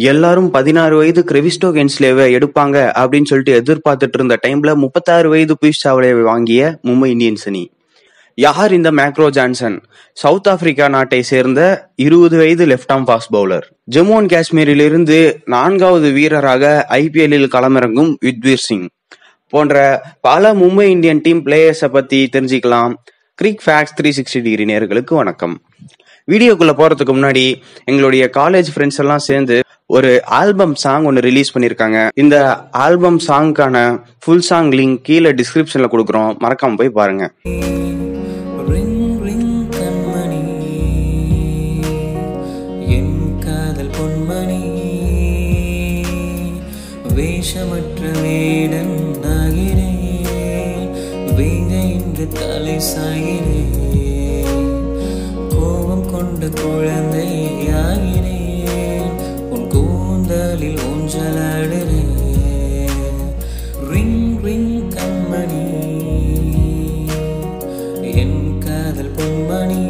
எல்லாரும் பதினாறு வயது கிரெவிஸ்டோ கென்ஸ்லேவை எடுப்பாங்க அப்படின்னு சொல்லிட்டு எதிர்பார்த்துட்டு இருந்த டைம்ல முப்பத்தாறு வயது பியூஷ் சாவலையை வாங்கிய மும்பை இந்தியன்ஸ் அணி யார் இந்த மேக்ரோ ஜான்சன் சவுத் ஆப்பிரிக்கா நாட்டை சேர்ந்த இருபது வயது left arm fast bowler Jammu and காஷ்மீரிலிருந்து நான்காவது வீரராக ஐபிஎல்லில் களமிறங்கும் யுத்வீர் சிங் போன்ற பல மும்பை இந்தியன் டீம் பிளேயர்ஸை பத்தி தெரிஞ்சுக்கலாம் cric facts three sixty degree நேர்களுக்கு வணக்கம் வீடியோக்குள்ள போறதுக்கு முன்னாடி எங்களுடைய காலேஜ் ஃப்ரெண்ட்ஸ் எல்லாம் சேர்ந்து ஒரு ஆல்பம் சாங் ஒன்று ரிலீஸ் பண்ணியிருக்காங்க இந்த ஆல்பம் சாங்க்கான ஃபுல் சாங் லிங்க் கீழே டிஸ்கிரிப்ஷன்ல கொடுக்குறோம் மறக்காம போய் பாருங்க ரிங் ரிங் கண்மணி என் காதல் பொன்மணி வேஷமற்ற வேடன் ஆகிறேன் வேங்க இன்று தலை சாகிறேன் கோபம் கொண்ட குழந்தை ஆகிறேன் உன் கூந்தலில் ஊஞ்சலாடுறேன் ரிங் ரிங் கண்மணி என் காதல் பொன்மணி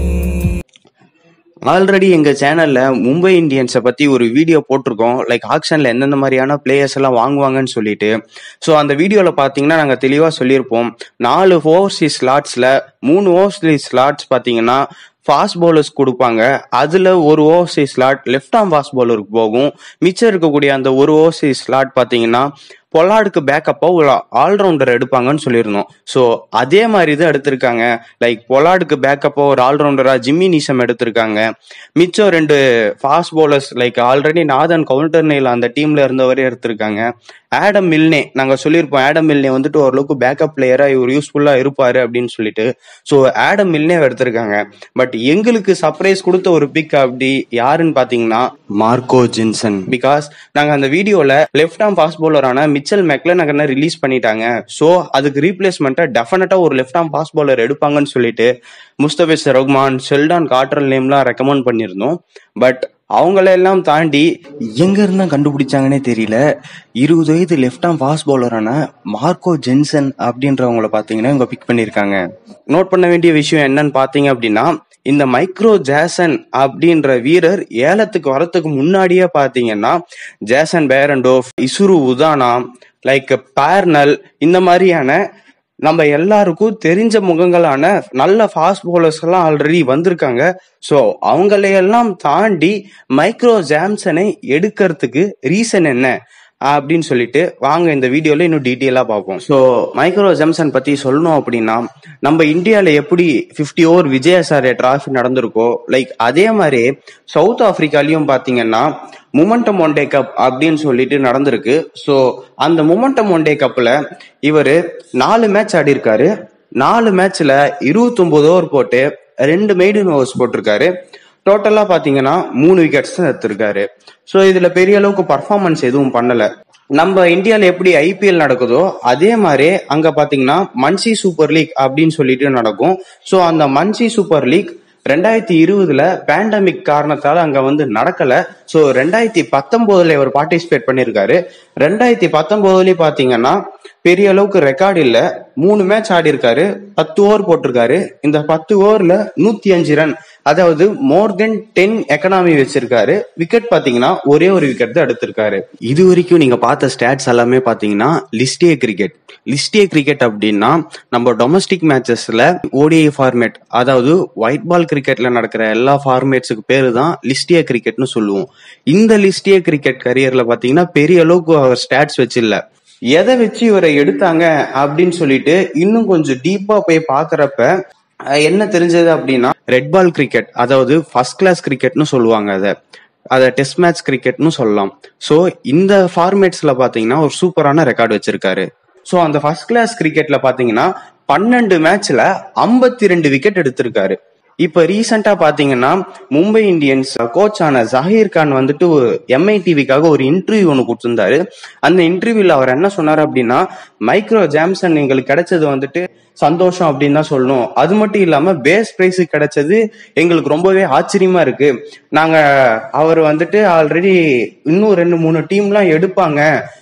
ஆல்ரெடி எங்க சேனல்ல மும்பை இந்தியன்ஸை பத்தி ஒரு வீடியோ போட்டிருக்கோம் லைக் ஆக்ஷன்ல எந்தெந்த மாதிரியான பிளேயர்ஸ் எல்லாம் வாங்குவாங்கன்னு சொல்லிட்டு ஸோ அந்த வீடியோல பாத்தீங்கன்னா நாங்க தெளிவா சொல்லியிருப்போம் நாலு ஓவர்சீஸ் ஸ்லாட்ஸ்ல மூணு ஓவர்சீஸ் ஸ்லாட்ஸ் பாத்தீங்கன்னா ஃபாஸ்ட் பவுலர்ஸ் கொடுப்பாங்க அதுல ஒரு overseas slot left arm fast பவுலருக்கு போகும் மிச்சம் இருக்கக்கூடிய அந்த ஒரு ஓவர்சீஸ் ஸ்லாட் பாத்தீங்கன்னா பொலாடுக்கு பேக்கப்பா ஒரு ஆல்ரவுண்டர் எடுப்பாங்கன்னு சொல்லியிருந்தோம் ஸோ அதே மாதிரி தான் எடுத்திருக்காங்க லைக் பொலாடுக்கு பேக்கப்பா ஒரு ஆல்ரவுண்டரா ஜிம்மி நீசம் எடுத்திருக்காங்க மிச்சம் ரெண்டு fast bowlers like already Nathan Coulter Nile அந்த டீம்ல இருந்தவரே எடுத்திருக்காங்க ஆடம் மில்னே நாங்க சொல்லியிருப்போம் ஆடம் மில்னே வந்துட்டு ஓரளவுக்கு பேக்கப் பிளேயரா இவர் யூஸ்ஃபுல்லா இருப்பாரு அப்படின்னு சொல்லிட்டு ஸோ ஆடம் மில்னே எடுத்திருக்காங்க பட் எங்களுக்கு சர்ப்ரைஸ் கொடுத்த ஒரு பிக் அப்படி யாருன்னு பாத்தீங்கன்னா மார்க்கோ ஜின்சன் பிகாஸ் நாங்க அந்த வீடியோல லெஃப்ட் ஆர்ம் ஃபாஸ்ட் பவுலரான மிச்சல் மெக்லனகர்னை ரிலீஸ் பண்ணிட்டாங்க ஸோ அதுக்கு ரீப்ளேஸ்மெண்ட்டா டெஃபினட்டா ஒரு லெஃப்ட் ஆர்ம் ஃபாஸ்ட் பவுலர் எடுப்பாங்கன்னு சொல்லிட்டு முஸ்தபிஸ் ரஹ்மான் ஷெல்டான் காட்ரல் நேம்லாம் ரெக்கமெண்ட் பண்ணியிருந்தோம் பட் அவங்களெல்லாம் தாண்டி எங்க இருந்தா கண்டுபிடிச்சாங்கன்னே தெரியல இருபது வயது லெஃப்ட் ஆர்ம் ஃபாஸ்ட் பவுலரான மார்க்கோ ஜென்சன் அப்படின்றவங்கள பாத்தீங்கன்னா இவங்க பிக் பண்ணிருக்காங்க நோட் பண்ண வேண்டிய விஷயம் என்னன்னு பாத்தீங்க அப்படின்னா இந்த மைக்ரோ ஜேசன் அப்படின்ற வீரர் ஏலத்துக்கு வரத்துக்கு முன்னாடியே பாத்தீங்கன்னா Jason Behrendorff Isuru Udana like Parnell இந்த மாதிரியான நம்ம எல்லாருக்கும் தெரிஞ்ச முகங்களான நல்ல ஃபாஸ்ட் பவுலர்ஸ் எல்லாம் ஆல்ரெடி வந்திருக்காங்க ஸோ அவங்களையெல்லாம் தாண்டி மைக்ரோ ஜாம்சனை எடுக்கிறதுக்கு ரீசன் என்ன அப்படின்னு சொல்லிட்டு வாங்க இந்த வீடியோல இன்னும் டீட்டெயிலா பார்ப்போம் ஸோ மைக்ரோ ஜாம்சன் பத்தி சொல்லணும் அப்படின்னா நம்ம இந்தியால எப்படி பிப்டி ஓவர் விஜயசாரே டிராஃபி நடந்திருக்கோ லைக் அதே மாதிரி சவுத் ஆப்பிரிக்காலையும் பாத்தீங்கன்னா முமெண்டம் ஒன் டே கப் அப்படின்னு சொல்லிட்டு நடந்திருக்கு ஸோ அந்த முமெண்டம் ஒன் டே கப்ல இவர் நாலு மேட்ச் ஆடி இருக்காரு நாலு மேட்ச்ல இருபத்தொன்பது ஓவர் போட்டு ரெண்டு மெய்டன் ஓவர்ஸ் போட்டிருக்காரு டோட்டலா பாத்தீங்கன்னா மூணு விக்கெட்ஸ் தான் எடுத்திருக்காரு ஸோ இதுல பெரிய அளவுக்கு பர்ஃபார்மன்ஸ் எதுவும் பண்ணல நம்ம இந்தியால எப்படி ஐபிஎல் நடக்குதோ அதே மாதிரி அங்க பாத்தீங்கன்னா மன்சி சூப்பர் லீக் அப்படின்னு சொல்லிட்டு நடக்கும் ஸோ அந்த மன்சி சூப்பர் லீக் ரெண்டாயிரத்தி இருபதுல பேண்டமிக் காரணத்தால அங்க வந்து நடக்கல ஸோ ரெண்டாயிரத்தி பத்தொன்பதுல இவர் பார்ட்டிசிபேட் பண்ணியிருக்காரு ரெண்டாயிரத்தி பத்தொன்பதுலயும் பாத்தீங்கன்னா பெரிய அளவுக்கு ரெக்கார்டு இல்ல மூணு மேட்ச் ஆடி இருக்காரு பத்து ஓவர் போட்டிருக்காரு இந்த பத்து ஓவர்ல நூத்தி அஞ்சு ரன் அதாவது மோர் தென் டென் எக்கனாமி வச்சிருக்காரு விக்கெட் பாத்தீங்கன்னா ஒரே ஒரு விக்கெட் தான் எடுத்திருக்காரு இது வரைக்கும் நீங்க பார்த்த ஸ்டாட்ஸ் எல்லாமே பாத்தீங்கன்னா லிஸ்டே கிரிக்கெட் லிஸ்டே கிரிக்கெட் அப்படின்னா நம்ம டொமஸ்டிக் மேட்சஸ்ல ஓடிஐ ஃபார்மேட் அதாவது ஒயிட் பால் கிரிக்கெட்ல நடக்கிற எல்லா ஃபார்மேட்ஸுக்கு பேரு தான் லிஸ்டியா கிரிக்கெட்னு சொல்லுவோம் இந்த லிஸ்டியா கிரிக்கெட் கரியர்ல பாத்தீங்கன்னா பெரிய அளவுக்கு அவர் ஸ்டாட்ஸ் வச்சில்ல எதை வச்சு இவரை எடுத்தாங்க அப்படின்னு சொல்லிட்டு இன்னும் கொஞ்சம் டீப்பா போய் பாக்குறப்ப அஹ், என்ன தெரிஞ்சது அப்படின்னா ரெட் பால் கிரிக்கெட் அதாவது ஃபர்ஸ்ட் கிளாஸ் கிரிக்கெட்னு சொல்லுவாங்க அதை அதை டெஸ்ட் மேட்ச் கிரிக்கெட்னு சொல்லலாம் ஸோ இந்த ஃபார்மேட்ஸ்ல பாத்தீங்கன்னா ஒரு சூப்பரான ரெக்கார்டு வச்சிருக்காரு ஸோ அந்த ஃபர்ஸ்ட் கிளாஸ் கிரிக்கெட்ல பாத்தீங்கன்னா பன்னெண்டு மேட்ச்ல ஐம்பத்தி ரெண்டு விக்கெட் எடுத்திருக்காரு இப்ப ரீசெண்டா பாத்தீங்கன்னா மும்பை இந்தியன்ஸ் கோச்சான ஜஹீர் கான் வந்துட்டு எம்ஐ டிவிக்காக ஒரு இன்டர்வியூ ஒன்று கொடுத்திருந்தாரு அந்த இன்டர்வியூல அவர் என்ன சொன்னாரு அப்படின்னா மைக்ரோ ஜாம்சன் எங்களுக்கு கிடைச்சது வந்துட்டு சந்தோஷம் அப்படின்னு தான் சொல்லணும் அது மட்டும் இல்லாம பேஸ் பிரைஸ் கிடைச்சது எங்களுக்கு ரொம்பவே ஆச்சரியமா இருக்கு நாங்க அவர் வந்துட்டு ஆல்ரெடி இன்னும் ரெண்டு மூணு டீம்லாம் எடுப்பாங்க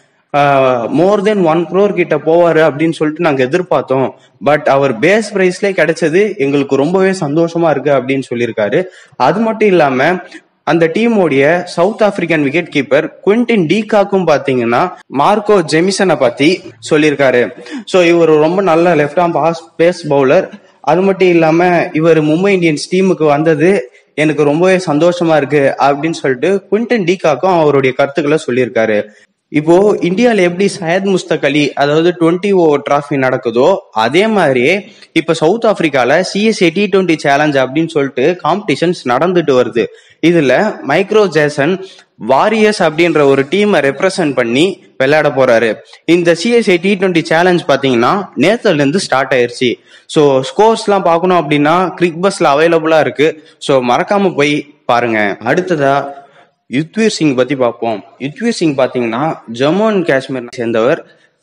மோர் தென் ஒன் க்ரோர் கிட்ட போவாரு அப்படின்னு சொல்லிட்டு நாங்க எதிர்பார்த்தோம் பட் அவர் பேஸ் பிரைஸ்ல கிடைச்சது எங்களுக்கு ரொம்பவே சந்தோஷமா இருக்கு அப்படின்னு சொல்லியிருக்காரு அது மட்டும் இல்லாம அந்த டீமோடைய south African wicket keeper Quinton டீகாக்கும் பாத்தீங்கன்னா மார்க்கோ ஜெமிசனை பத்தி சொல்லியிருக்காரு சோ இவர் ரொம்ப நல்ல left arm pass pace bowler அது மட்டும் இல்லாம இவர் மும்பை இந்தியன்ஸ் டீமுக்கு வந்தது எனக்கு ரொம்பவே சந்தோஷமா இருக்கு அப்படின்னு சொல்லிட்டு குவிண்டன் டீகாக்கும் அவருடைய கருத்துக்களை சொல்லியிருக்காரு இப்போ இந்தியால எப்படி சையத் முஸ்தக் அலி அதாவது டுவெண்ட்டி ஓவர் டிராஃபி நடக்குதோ அதே மாதிரியே இப்ப சவுத் ஆப்பிரிக்கால சிஎஸ்ஏ டி டுவெண்ட்டி சேலஞ்ச் அப்படின்னு சொல்லிட்டு காம்படிஷன்ஸ் நடந்துட்டு வருது இதுல மைக்ரோ ஜேசன் வாரியர்ஸ் அப்படின்ற ஒரு டீமை ரெப்ரசன்ட் பண்ணி விளையாட போறாரு இந்த சிஎஸ்ஐ டி டுவெண்ட்டி சேலஞ்ச் பாத்தீங்கன்னா நேத்துல இருந்து ஸ்டார்ட் ஆயிருச்சு ஸோ ஸ்கோர்ஸ் எல்லாம் பார்க்கணும் அப்படின்னா கிரிக் பஸ்ல அவைலபிளா இருக்கு ஸோ மறக்காம போய் பாருங்க அடுத்ததா யுத்வீர் சிங் பத்தி பார்ப்போம் யுத்வீர் சிங் பாத்தீங்கன்னா ஜம்மு அண்ட் காஷ்மீர் சேர்ந்தவர்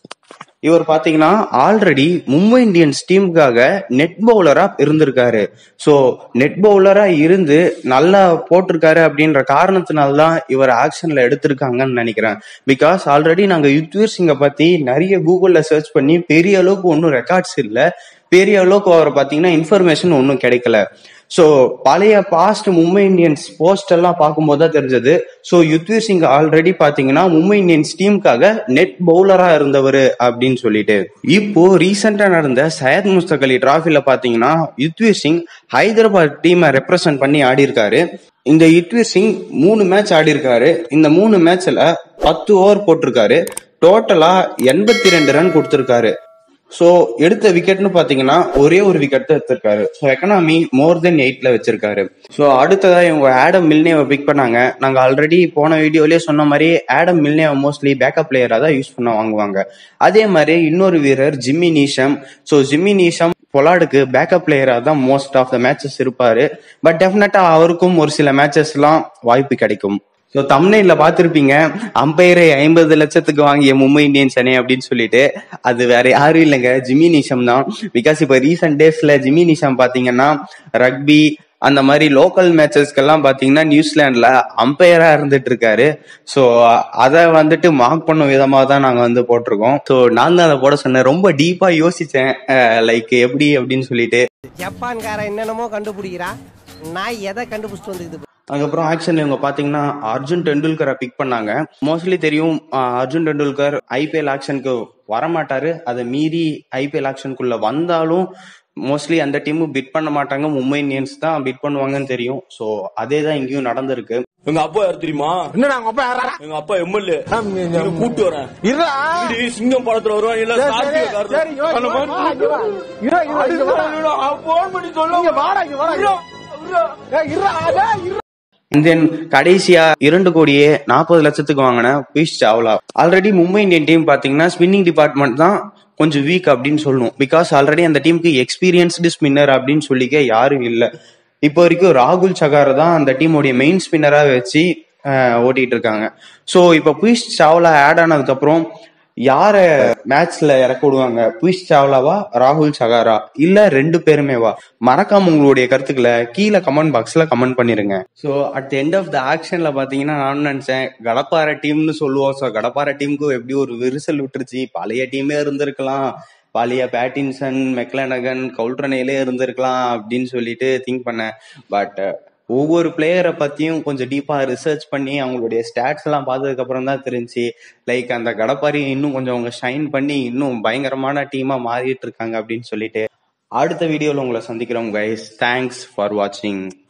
இவர் பாத்தீங்கன்னா ஆல்ரெடி மும்பை இந்தியன்ஸ் டீமுக்காக நெட் பவுலரா இருந்திருக்காரு ஸோ நெட் பவுலரா இருந்து நல்லா போட்டிருக்காரு அப்படின்ற காரணத்தினால தான் இவர் ஆக்ஷன்ல எடுத்திருக்காங்கன்னு நினைக்கிறேன் பிகாஸ் ஆல்ரெடி நாங்க யுத்வீர் சிங்கை பத்தி நிறைய கூகுள்ல சர்ச் பண்ணி பெரிய அளவுக்கு ஒன்றும் ரெக்கார்ட்ஸ் இல்லை பெரிய அளவுக்கு அவரை பாத்தீங்கன்னா இன்ஃபர்மேஷன் ஒன்றும் கிடைக்கல ஸோ பழைய பாஸ்ட் மும்பை இந்தியன்ஸ் போஸ்ட் எல்லாம் பார்க்கும்போது தான் தெரிஞ்சது ஸோ யுத்வீர் சிங் ஆல்ரெடி பாத்தீங்கன்னா மும்பை இந்தியன்ஸ் டீமுக்காக நெட் பவுலரா இருந்தவர் அப்படின்னு சொல்லிட்டு இப்போ ரீசெண்டா நடந்த சையத் முஸ்தக் அலி டிராஃபில பாத்தீங்கன்னா யுத்வீர் சிங் ஹைதராபாத் டீமை ரெப்ரசன்ட் பண்ணி ஆடி இருக்காரு இந்த யுத்வீர் சிங் மூணு மேட்ச் ஆடி இருக்காரு இந்த மூணு மேட்ச்ல பத்து ஓவர் போட்டிருக்காரு டோட்டலா எண்பத்தி ரெண்டு ரன் கொடுத்திருக்காரு ஸோ எடுத்த விக்கெட்னு பாத்தீங்கன்னா ஒரே ஒரு விக்கெட் தான் எடுத்திருக்காரு ஸோ எக்கனாமி மோர் தென் எயிட்ல வச்சிருக்காரு ஸோ அடுத்ததா இவங்க ஆடம் மில்னேவை பிக் பண்ணாங்க நாங்க ஆல்ரெடி போன வீடியோலயே சொன்ன மாதிரி ஆடம் மில்னேவை மோஸ்ட்லி பேக்கப் பிளேயரா தான் யூஸ் பண்ண வாங்குவாங்க அதே மாதிரி இன்னொரு வீரர் Jimmy Neesham so Jimmy Neesham பொலாடுக்கு பேக்கப் பிளேயரா தான் மோஸ்ட் ஆஃப் த மேட்சஸ் இருப்பாரு பட் டெஃபினட்டா அவருக்கும் ஒரு சில மேட்சஸ்லாம் வாய்ப்பு கிடைக்கும் ஸோ தமிழ்ல பார்த்துருப்பீங்க அம்பையரை ஐம்பது லட்சத்துக்கு வாங்கிய மும்பை இந்தியன்ஸ் அணி அப்படின்னு சொல்லிட்டு அது வேற யாரும் இல்லைங்க ஜிம்மி நிஷம் தான் பிகாஸ் இப்போ ரீசெண்ட் டேஸ்ல ஜிம்மி நிஷம் பாத்தீங்கன்னா ரக்பி அந்த மாதிரி லோக்கல் மேட்சஸ்க்கெல்லாம் பாத்தீங்கன்னா நியூசிலாந்துல அம்பையரா இருந்துட்டு இருக்காரு ஸோ அதை வந்துட்டு மார்க் பண்ண விதமா தான் நாங்க வந்து போட்டிருக்கோம் ஸோ நான் தான் அதை போட சொன்னேன் ரொம்ப டீப்பா யோசிச்சேன் லைக் எப்படி அப்படின்னு சொல்லிட்டு ஜப்பான்காரன் என்னென்னமோ கண்டுபிடிக்கிறா நான் எதை கண்டுபிடிச்சிட்டு வந்துக்குது அதுக்கப்புறம் ஆக்ஷன்ல இவங்க பாத்தீங்கன்னா அர்ஜுன் டெண்டுல்கரை பிக் பண்ணாங்க மோஸ்ட்லி தெரியும் அஹ், அர்ஜுன் டெண்டுல்கர் ஐபிஎல் ஆக்ஷனுக்கு வரமாட்டாரு அதை மீறி ஐபிஎல் ஆக்ஷனுக்குள்ள வந்தாலும் மோஸ்ட்லி அந்த டீமும் பிட் பண்ண மாட்டாங்க மும்பை இந்தியன்ஸ் தான் பிட் பண்ணுவாங்கன்னு தெரியும் ஸோ அதே தான் இங்கேயும் நடந்திருக்கு எங்க அப்பா யார் தெரியுமா என்ன உங்க அப்பா யாரா எங்க அப்பா எம்எல்ஏ கூட்டு வரேன் இருடா இப்படி சிங்கம் படத்துல வருவான் இல்ல சரி, ஸ்கார்பியோ சரி, கார்ல. சரி, இவன் அந்த இவன் மாதிரி வா, இங்க வா. இருடா, இருடா, இங்க வா. அடிச்சுக்கிறான், போன் பண்ணி சொல்ல இங்க வாடா, இங்க வாடா, இங்க வா. ஏய், இருடா, டேய், இருடா. தென் கடைசியா இரண்டு கோடியே நாற்பது லட்சத்துக்கு வாங்கின Piyush Chawla already Mumbai Indian team பாத்தீங்கன்னா ஸ்பின்னிங் டிபார்ட்மெண்ட் தான் கொஞ்சம் வீக் அப்படின்னு சொல்லணும் பிகாஸ் ஆல்ரெடி அந்த டீமுக்கு எக்ஸ்பீரியன்ஸ்டு ஸ்பின்னர் அப்படின்னு சொல்லிக்க யாரும் இல்லை இப்போ வரைக்கும் ராகுல் சகார் தான் அந்த டீமோடைய மெயின் ஸ்பின்னரா வச்சு அஹ், ஓட்டிட்டு இருக்காங்க ஸோ இப்போ பீஷ் சாவ்லா ஆட் ஆனதுக்கு அப்புறம் யார மேட்ச்ல இறக்க விடுவாங்க பீஷ் சாவ்லாவா ராகுல் சகாரா இல்ல ரெண்டு பேருமேவா மறக்காம உங்களுடைய கருத்துக்களை கீழே கமெண்ட் பாக்ஸ்ல கமெண்ட் பண்ணிருங்க so at the end of the ஆக்ஷன்ல பாத்தீங்கன்னா நான் நினைச்சேன் கடப்பார டீம்னு சொல்லுவோம் ஸோ கடப்பார டீமுக்கு எப்படி ஒரு விரிசல் விட்டுருச்சு பழைய டீமே இருந்திருக்கலாம் பழைய பேட்டின்சன் மெக்லனகன் கவுல்ட்ரனேலே இருந்திருக்கலாம் அப்படின்னு சொல்லிட்டு திங்க் பண்ணேன் பட் ஒவ்வொரு பிளேயரை பத்தியும் கொஞ்சம் டீப்பா ரிசர்ச் பண்ணி அவங்களுடைய ஸ்டாட்ஸ் எல்லாம் பார்த்ததுக்கு அப்புறம் தான் தெரிஞ்சு லைக் அந்த கடப்பாரி இன்னும் கொஞ்சம் அவங்க ஷைன் பண்ணி இன்னும் பயங்கரமான டீமா மாறிட்டு இருக்காங்க அப்படின்னு சொல்லிட்டு அடுத்த வீடியோல உங்களை சந்திக்கிறோம் கைஸ் தேங்க்ஸ் ஃபார் வாட்சிங்